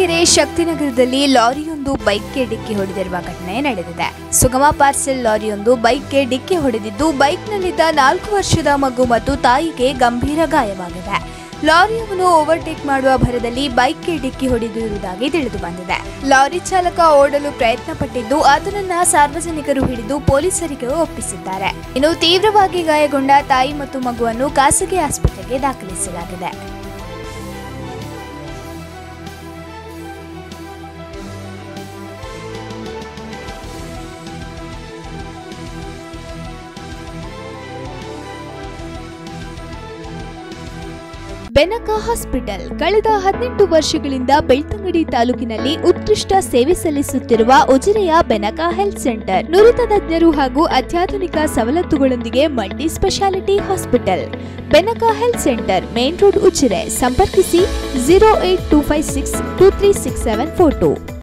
ಚಳ್ಳಕೆರೆ ಶಕ್ತಿನಗರದಲ್ಲಿ ಲಾರಿಯೊಂದು ಬೈಕ್ಗೆ ಡಿಕ್ಕಿ ಹೊಡೆದಿರುವ ಘಟನೆ ನಡೆದಿದೆ ಸುಗಮ ಪಾರ್ಸೆಲ್ ಲಾರಿಯೊಂದು ಬೈಕ್ಗೆ ಡಿಕ್ಕಿ ಹೊಡೆದಿದ್ದು ಬೈಕ್ನಲ್ಲಿದ್ದ ನಾಲ್ಕು ವರ್ಷದ ಮಗು ಮತ್ತು ತಾಯಿಗೆ ಗಂಭೀರ ಗಾಯವಾಗಿದೆ ಲಾರಿಯನ್ನು ಓವರ್ಟೇಕ್ ಮಾಡುವ ಭರದಲ್ಲಿ ಬೈಕ್ಗೆ ಡಿಕ್ಕಿ ಹೊಡೆದಿರುವುದಾಗಿ ತಿಳಿದು ಬಂದಿದೆ ಲಾರಿ ಚಾಲಕ ಓಡಲು ಪ್ರಯತ್ನ ಪಟ್ಟಿದ್ದು ಆತನನ್ನ ಸಾರ್ವಜನಿಕರು ಹಿಡಿದು ಪೊಲೀಸರಿಗೆ ಒಪ್ಪಿಸಿದ್ದಾರೆ ಇನ್ನು ತೀವ್ರವಾಗಿ ಗಾಯಗೊಂಡ ತಾಯಿ ಮತ್ತು ಮಗುವನ್ನು ಖಾಸಗಿ ಆಸ್ಪತ್ರೆಗೆ ದಾಖಲಿಸಲಾಗಿದೆ ಬೆನಕ ಹಾಸ್ಪಿಟಲ್ ಕಳೆದ ಹದಿನೆಂಟು ವರ್ಷಗಳಿಂದ ಬೆಳ್ತಂಗಡಿ ತಾಲೂಕಿನಲ್ಲಿ ಉತ್ಕೃಷ್ಟ ಸೇವೆ ಸಲ್ಲಿಸುತ್ತಿರುವ ಉಜಿರೆಯ ಬೆನಕ ಹೆಲ್ತ್ ಸೆಂಟರ್ ನುರಿತ ತಜ್ಞರು ಹಾಗೂ ಅತ್ಯಾಧುನಿಕ ಸವಲತ್ತುಗಳೊಂದಿಗೆ multi speciality hospital Benaka health centre main road Ujire ಸಂಪರ್ಕಿಸಿ zero eight two five six two three six seven four to